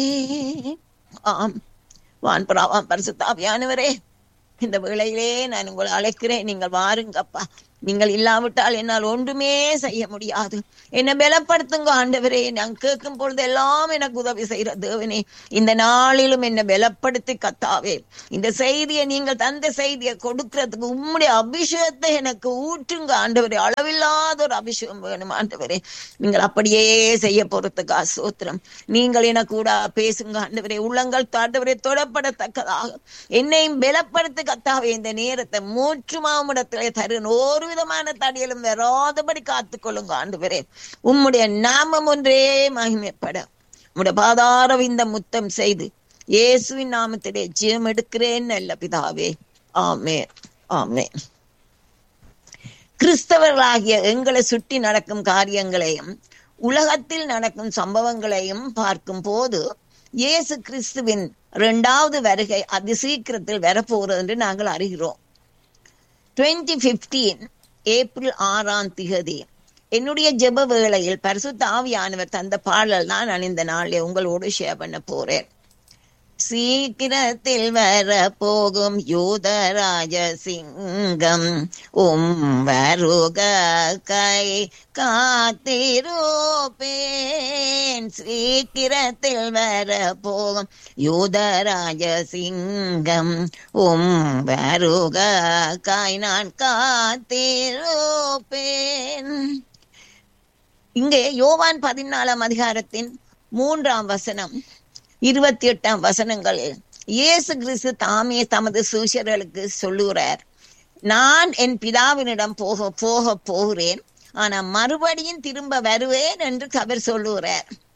ஆம் வான் புறாவாம் பரிசுத்தாவியானவரே இந்த வேளையிலே நான் உங்களை அழைக்கிறேன் நீங்கள் வாருங்கப்பா நீங்கள் இல்லாவிட்டால் என்னால் ஒன்றுமே செய்ய முடியாது என்னை பலப்படுத்துங்க ஆண்டவரே நான் கேட்கும் பொழுது எல்லாம் எனக்கு உதவி செய்யற தேவனே இந்த நாளிலும் என்னை பலப்படுத்தி கத்தாவே இந்த செய்தியை நீங்கள் தந்த செய்தியை கொடுக்கறதுக்கு உம்முடைய அபிஷேகத்தை எனக்கு ஊற்றுங்க ஆண்டவரே அளவில்லாத ஒரு அபிஷேகம் வேணும் ஆண்டவரே நீங்கள் அப்படியே செய்ய போறதுக்கு அசோத்திரம் நீங்கள் என கூட பேசுங்க ஆண்டவரே உள்ளங்கள் ஆண்டவரே தொடப்படத்தக்கதாக என்னையும் பலப்படுத்தி கத்தாவே இந்த நேரத்தை மூற்றுமாமிடத்திலே தருன் ஒரு விதமான தடியலும் வராதபடி காத்துக்கொள்ளுங்க ஆண்டவரே உம்முடைய நாமம் ஒன்றே மகிமைப்பட உம்முடைய பாதார இந்த முத்தம் செய்து இயேசுவின் நாமத்திலே ஜெயம் எடுக்கிறேன் நல்ல பிதாவே ஆமே ஆமே கிறிஸ்தவர்களாகிய எங்களை சுற்றி நடக்கும் காரியங்களையும் உலகத்தில் நடக்கும் சம்பவங்களையும் பார்க்கும் போது இயேசு கிறிஸ்துவின் இரண்டாவது வருகை அதி சீக்கிரத்தில் வரப்போகிறது என்று நாங்கள் அறிகிறோம் டுவெண்ட்டி பிப்டீன் ஏப்ரல் ஆறாம் திகதி என்னுடைய ஜெப வேளையில் பரிசுத்த ஆவியானவர் தந்த பாடல் தான் நான் இந்த நாளில் உங்களோடு ஷேர் பண்ண போறேன் சீக்கிரத்தில் வர போகும் யூதராஜ சிங்கம் உம் வருக கை காத்திருப்பேன் சீக்கிரத்தில் வர போகும் யூதராஜ சிங்கம் உம் வருக காய் நான் காத்திருப்பேன் இங்கே யோவான் பதினாலாம் அதிகாரத்தின் மூன்றாம் வசனம் இருபத்தி எட்டாம் வசனங்களில் இயேசு கிறிஸ்து தாமே தமது சூஷர்களுக்கு சொல்லுகிறார் நான் என் பிதாவினிடம் போக போக போகிறேன் ஆனா மறுபடியும் திரும்ப வருவேன் என்று அவர் சொல்லுகிறார்